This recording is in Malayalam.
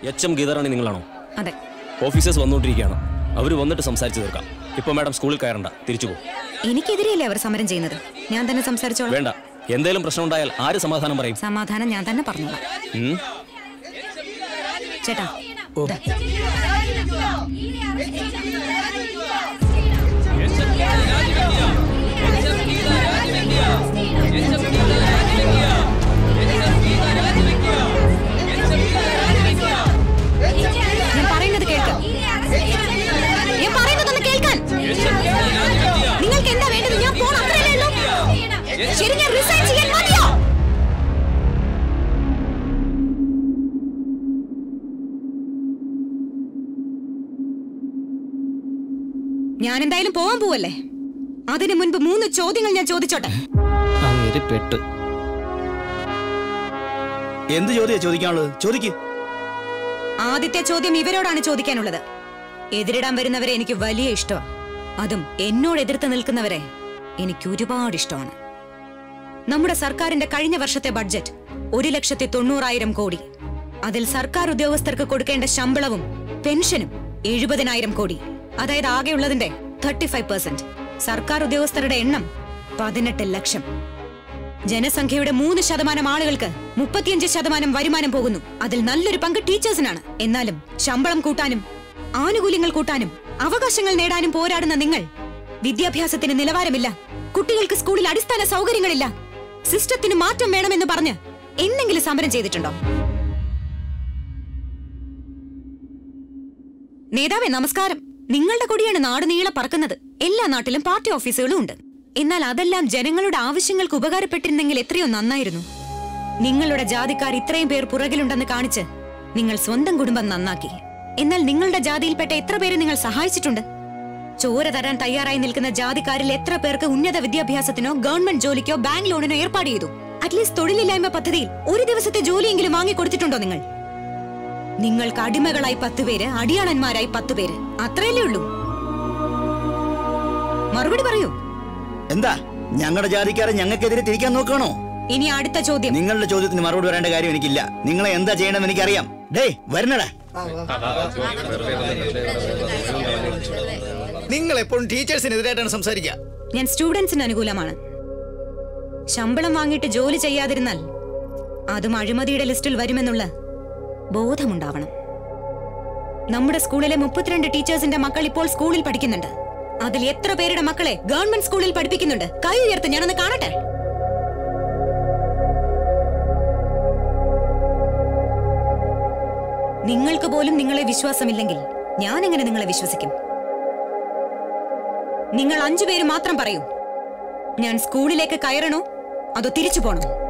എച്ച് എം ഗീതാറാണി നിങ്ങളാണോ അതെ ഓഫീസേഴ്സ് വന്നുകൊണ്ടിരിക്കുകയാണ് അവർ വന്നിട്ട് സംസാരിച്ച് തീർക്കാം ഇപ്പോൾ മാഡം സ്കൂളിൽ കയറണ്ട തിരിച്ചു പോകും എനിക്കെതിരെയല്ലേ അവർ സമരം ചെയ്യുന്നത് ഞാൻ തന്നെ സംസാരിച്ചോളാം വേണ്ട എന്തേലും പ്രശ്നം ഉണ്ടായാൽ ആര് സമാധാനം പറയും സമാധാനം ഞാൻ തന്നെ പറഞ്ഞോളാം ഉം? ചേട്ടാ ദാ. ഞാൻ പറയുന്നത് കേൾക്കാം ഞാൻ പറയുന്നതൊന്ന് കേൾക്കാൻ നിങ്ങൾക്ക് എന്താ വേണ്ടത് ഞാൻ പോണം അത്രയല്ലേ ഉള്ളൂ ശരി ഞാൻ റിസൈൻ ചെയ്യാൻ മതിയോ ഞാൻ എന്തായാലും പോവാൻ പോവല്ലേ അതിനു മുൻപ് മൂന്ന് ചോദ്യങ്ങൾ ഞാൻ ചോദിച്ചോട്ടെ അങ്ങേര് പെട്ട് എന്ത് ചോദ്യം ചോദിക്കാനുള്ളത് ചോദിക്ക് ആദ്യത്തെ ചോദ്യം ഇവരോടാണ് ചോദിക്കാനുള്ളത് എതിരിടാൻ വരുന്നവരെ എനിക്ക് വലിയ ഇഷ്ടമാണ് അതും എന്നോട് എതിർത്ത് നിൽക്കുന്നവരെ എനിക്ക് ഒരുപാട് ഇഷ്ടമാണ് നമ്മുടെ സർക്കാരിന്റെ കഴിഞ്ഞ വർഷത്തെ ബഡ്ജറ്റ് ഒരു ലക്ഷത്തി തൊണ്ണൂറായിരം കോടി അതിൽ സർക്കാർ ഉദ്യോഗസ്ഥർക്ക് കൊടുക്കേണ്ട ശമ്പളവും പെൻഷനും എഴുപതിനായിരം കോടി അതായത് ആകെയുള്ളതിന്റെ തേർട്ടി ഫൈവ് പെർസെന്റ് സർക്കാർ ഉദ്യോഗസ്ഥരുടെ എണ്ണം പതിനെട്ട് ലക്ഷം ജനസംഖ്യയുടെ മൂന്ന് ശതമാനം ആളുകൾക്ക് മുപ്പത്തിയഞ്ച് ശതമാനം വരുമാനം പോകുന്നു അതിൽ നല്ലൊരു പങ്ക് ടീച്ചേഴ്സിനാണ് എന്നാലും ശമ്പളം കൂട്ടാനും ആനുകൂല്യങ്ങൾ കൂട്ടാനും അവകാശങ്ങൾ നേടാനും പോരാടുന്ന നിങ്ങൾ വിദ്യാഭ്യാസത്തിന് നിലവാരമില്ല കുട്ടികൾക്ക് സ്കൂളിൽ അടിസ്ഥാന സൗകര്യങ്ങളില്ല സിസ്റ്റത്തിന് മാറ്റം വേണമെന്ന് പറഞ്ഞ് എന്തെങ്കിലും സമരം ചെയ്തിട്ടുണ്ടോ നേതാവേ നമസ്കാരം നിങ്ങളുടെ കൊടിയാണ് നാട് നീളെ പറക്കുന്നത് എല്ലാ നാട്ടിലും പാർട്ടി ഓഫീസുകളും ഉണ്ട് എന്നാൽ അതെല്ലാം ജനങ്ങളുടെ ആവശ്യങ്ങൾക്ക് ഉപകാരപ്പെട്ടിരുന്നെങ്കിൽ എത്രയോ നന്നായിരുന്നു നിങ്ങളുടെ ജാതിക്കാർ ഇത്രയും പേർ പുറകിലുണ്ടെന്ന് കാണിച്ച് നിങ്ങൾ സ്വന്തം കുടുംബം നന്നാക്കി എന്നാൽ നിങ്ങളുടെ ജാതിയിൽപ്പെട്ട എത്ര പേരെ നിങ്ങൾ സഹായിച്ചിട്ടുണ്ട് ചോര തരാൻ തയ്യാറായി നിൽക്കുന്ന ജാതിക്കാരിൽ എത്ര പേർക്ക് ഉന്നത വിദ്യാഭ്യാസത്തിനോ ഗവൺമെന്റ് ജോലിക്കോ ബാങ്ക് ലോണിനോ ഏർപ്പാട് ചെയ്തു അറ്റ്ലീസ്റ്റ് തൊഴിലില്ലായ്മ പദ്ധതിയിൽ ഒരു ദിവസത്തെ ജോലിയെങ്കിലും വാങ്ങിക്കൊടുത്തിട്ടുണ്ടോ നിങ്ങൾ നിങ്ങൾക്ക് അടിമകളായി പത്ത് പേര് അടിയാളന്മാരായി പത്ത് പേര് അത്രയല്ലേ ഉള്ളൂ മറുപടി പറയൂ എന്താ ഞങ്ങളുടെ ജാതിക്കാരെ ഞങ്ങൾക്കെതിരെ തിരിക്കാൻ നോക്കണോ ഇനി അടുത്ത ചോദ്യം നിങ്ങളുടെ ചോദ്യത്തിന് മറുപടി വരേണ്ട കാര്യം എനിക്കില്ല നിങ്ങളെ എന്താ ചെയ്യണമെന്ന് എനിക്കറിയാം ഡേ വരണടാ നിങ്ങൾ എപ്പോഴും ടീച്ചേഴ്സിനെതിരായിട്ടാണ് സംസാരിക്കുക ഞാൻ സ്റ്റുഡൻസിന് അനുകൂലമാണ് ശമ്പളം വാങ്ങിയിട്ട് ജോലി ചെയ്യാതിരുന്നാൽ അതും അഴിമതിയുടെ ലിസ്റ്റിൽ വരുമെന്നുള്ള ബോധമുണ്ടാവണം നമ്മുടെ സ്കൂളിലെ മുപ്പത്തിരണ്ട് ടീച്ചേഴ്സിന്റെ മക്കൾ ഇപ്പോൾ സ്കൂളിൽ പഠിക്കുന്നുണ്ട് അതിൽ എത്ര പേരുടെ മക്കളെ ഗവൺമെന്റ് സ്കൂളിൽ പഠിപ്പിക്കുന്നുണ്ട് കൈ ഉയർത്ത് ഞാനൊന്ന് കാണട്ടെ നിങ്ങൾക്ക് പോലും നിങ്ങളെ വിശ്വാസമില്ലെങ്കിൽ ഞാൻ എങ്ങനെ നിങ്ങളെ വിശ്വസിക്കും നിങ്ങൾ അഞ്ചുപേര് മാത്രം പറയൂ ഞാൻ സ്കൂളിലേക്ക് കയറണോ അതോ തിരിച്ചു പോണോ